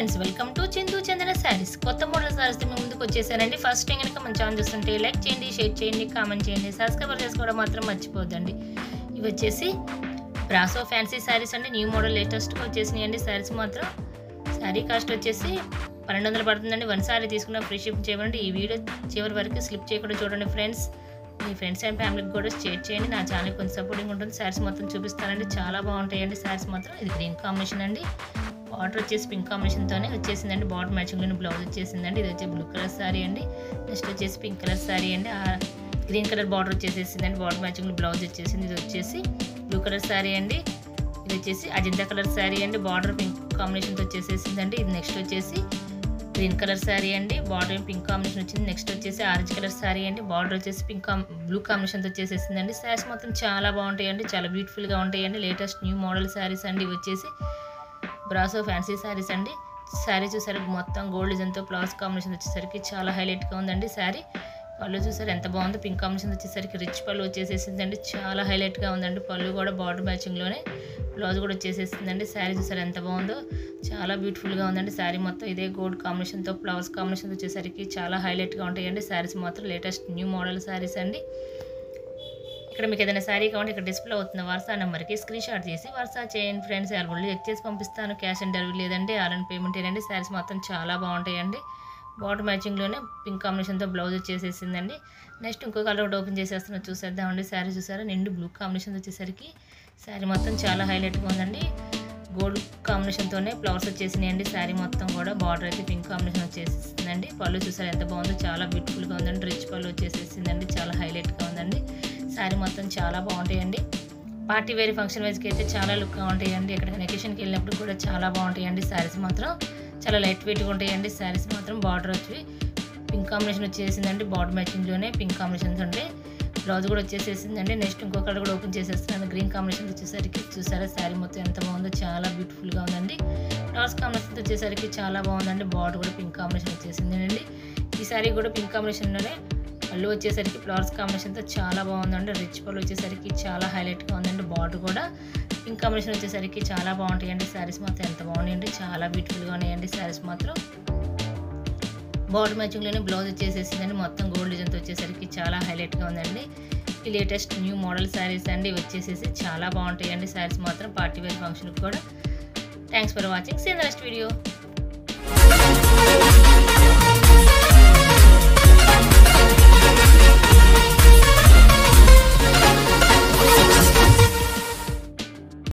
friends welcome to Chandu Chandana saris కొత్త model saris మీ ముందుకు వచ్చేసానండి ఫస్ట్ టైం కనుక మన ఛానల్ చూస్తుంటే లైక్ చేయండి షేర్ చేయండి కామెంట్ చేయండి సబ్స్క్రైబర్ చేసుకోవడం మాత్రం మర్చిపోద్దండి ఇవి వచ్చేసి బ్రాసో ఫ్యాన్సీ శారీస్ అండి న్యూ మోడల్ లేటెస్ట్గా వచ్చేసినాయి అండి శారీస్ మాత్రం శారీ కాస్ట్ వచ్చేసి పన్నెండు వందలు పడుతుందండి వన్ శారీ తీసుకున్న ఫ్రీ షిప్ చేయమండి ఈ వీడియో చివరి వరకు స్లిప్ చేయకుండా చూడండి ఫ్రెండ్స్ మీ ఫ్రెండ్స్ అండ్ ఫ్యామిలీకి కూడా షేర్ చేయండి నా ఛానల్ కొంచెం సపోర్టింగ్ ఉంటుంది శారీస్ మొత్తం చూపిస్తానండి చాలా బాగుంటాయండి శారీస్ మాత్రం ఇది గ్రీన్ కాంబినేషన్ అండి బార్డర్ వచ్చేసి పింక్ కాంబినేషన్తోనే వచ్చేసిందండి బార్డర్ మ్యాచింగ్లోని బ్లౌజ్ వచ్చేసిందండి ఇది వచ్చి బ్లూ కలర్ శారీ అండి నెక్స్ట్ వచ్చేసి పింక్ కలర్ శారీ అండి గ్రీన్ కలర్ బార్డర్ వచ్చేసేసిందండి బార్డర్ మ్యాచింగ్ బ్లౌజ్ వచ్చేసింది ఇది వచ్చేసి బ్లూ కలర్ శారీ అండి ఇది వచ్చేసి అజంతా కలర్ శారీ అండి బార్డర్ పింక్ కాంబినేషన్తో వచ్చేసేసిందండి ఇది నెక్స్ట్ వచ్చేసి గ్రీన్ కలర్ శారీ అండి బార్డర్ పింక్ కాంబినేషన్ వచ్చింది నెక్స్ట్ వచ్చేసి ఆరెంజ్ కలర్ శారీ అండి బార్డర్ వచ్చేసి పింక్ బ్లూ కాంబినేషన్తో వచ్చేసేసిందండి శారీస్ మొత్తం చాలా బాగుంటాయండి చాలా బ్యూటిఫుల్గా ఉంటాయండి లేటెస్ట్ న్యూ మోడల్ శారీస్ అండి ఇవి వచ్చేసి బ్రాసో ఫ్యాన్సీ శారీస్ అండి శారీ చూసరికి మొత్తం గోల్డ్ డిజైన్తో ప్లాస్ కాంబినేషన్ వచ్చేసరికి చాలా హైలైట్గా ఉందండి శారీ పళ్ళు చూసారు ఎంత బాగుందో పింక్ కాంబినేషన్ వచ్చేసరికి రిచ్ పళ్ళు వచ్చేసేసిందండి చాలా హైలైట్గా ఉందండి పళ్ళు కూడా బార్డర్ మ్యాచింగ్లోనే బ్లౌజ్ కూడా వచ్చేసేసిందండి శారీ చూసారు ఎంత బాగుందో చాలా బ్యూటిఫుల్గా ఉందండి శారీ మొత్తం ఇదే గోల్డ్ కాంబినేషన్తో ఫ్లవర్స్ కాంబినేషన్ వచ్చేసరికి చాలా హైలైట్గా ఉంటాయండి శారీస్ మాత్రం లేటెస్ట్ న్యూ మోడల్ శారీస్ అండి ఇక్కడ మీకు ఏదైనా శారీ కావాలంటే ఇక్కడ డిస్ప్లే అవుతున్న వాట్సాప్ నెంబర్కి స్క్రీన్ షాట్ చేసి వాట్సాప్ చేయండి ఫ్రెండ్స్ ఆల్రెడీ చెక్ చేసి పంపిస్తాను క్యాష్ ఆన్ డెలివరీ లేదంటే ఆన్లైన్ పేమెంట్ ఏనండి శారీస్ మొత్తం చాలా బాగుంటాయండి బార్డర్ మ్యాచింగ్లోనే పింక్ కాంబినేషన్తో బ్లౌజ్ వచ్చేసేసిందండి నెక్స్ట్ ఇంకో కలర్ ఒకటి ఓపెన్ చేసేస్తున్నా చూసేద్దామండి శారీ చూసారా నిండు బ్లూ కాంబినేషన్ వచ్చేసరికి శారీ మొత్తం చాలా హైలైట్గా ఉందండి గోల్డ్ కాంబినేషన్తోనే ఫ్లవర్స్ వచ్చేసినాయండి శారీ మొత్తం కూడా బార్డర్ అయితే పింక్ కాంబినేషన్ వచ్చేసిందండి పళ్ళు చూసారు ఎంత బాగుందో చాలా బ్యూటిఫుల్గా ఉందండి రిచ్ పళ్ళు వచ్చేసేసిందండి చాలా హైలైట్గా ఉందండి శారీ మొత్తం చాలా బాగుంటాయండి పార్టీ వేర్ ఫంక్షన్ వైజ్కి అయితే చాలా లుక్గా ఉంటాయండి ఎక్కడికైనా వెకేషన్కి వెళ్ళినప్పుడు కూడా చాలా బాగుంటాయండి శారీస్ మాత్రం చాలా లైట్ వెయిట్గా ఉంటాయండి శారీస్ మాత్రం బార్డర్ వచ్చి పింక్ కాంబినేషన్ వచ్చేసిందండి బార్డర్ మ్యాచింగ్లోనే పింక్ కాంబినేషన్స్ ఉండే బ్లౌజ్ కూడా వచ్చేసేసిందండి నెక్స్ట్ ఇంకో కలర్ కూడా ఓపెన్ చేసేస్తున్నాను గ్రీన్ కాంబినేషన్ వచ్చేసరికి చూసారా శారీ మొత్తం ఎంత బాగుందో చాలా బ్యూటిఫుల్గా ఉందండి ఫ్లవర్స్ కాంబినేషన్ వచ్చేసరికి చాలా బాగుందండి బార్డర్ కూడా పింక్ కాంబినేషన్ వచ్చేసిందండి ఈ శారీ కూడా పింక్ కాంబినేషన్లోనే పళ్ళు వచ్చేసరికి ఫ్లవర్స్ కాంబినేషన్తో చాలా బాగుందండి రిచ్ పళ్ళు వచ్చేసరికి చాలా హైలైట్గా ఉందండి బార్డర్ కూడా పింక్ కాంబినేషన్ వచ్చేసరికి చాలా బాగుంటాయండి శారీస్ మాత్రం ఎంత బాగున్నాయండి చాలా బ్యూటిఫుల్గా ఉన్నాయండి శారీస్ మాత్రం బార్డర్ మ్యాచింగ్లోనే బ్లౌజ్ వచ్చేసేసిందండి మొత్తం గోల్డ్ డిజైన్తో వచ్చేసరికి చాలా హైలైట్గా ఉందండి ఈ లేటెస్ట్ న్యూ మోడల్ శారీస్ అండి ఇవి వచ్చేసేసి చాలా బాగుంటాయండి శారీస్ మాత్రం పార్టీ వేర్ ఫంక్షన్కి కూడా thanks for watching see next video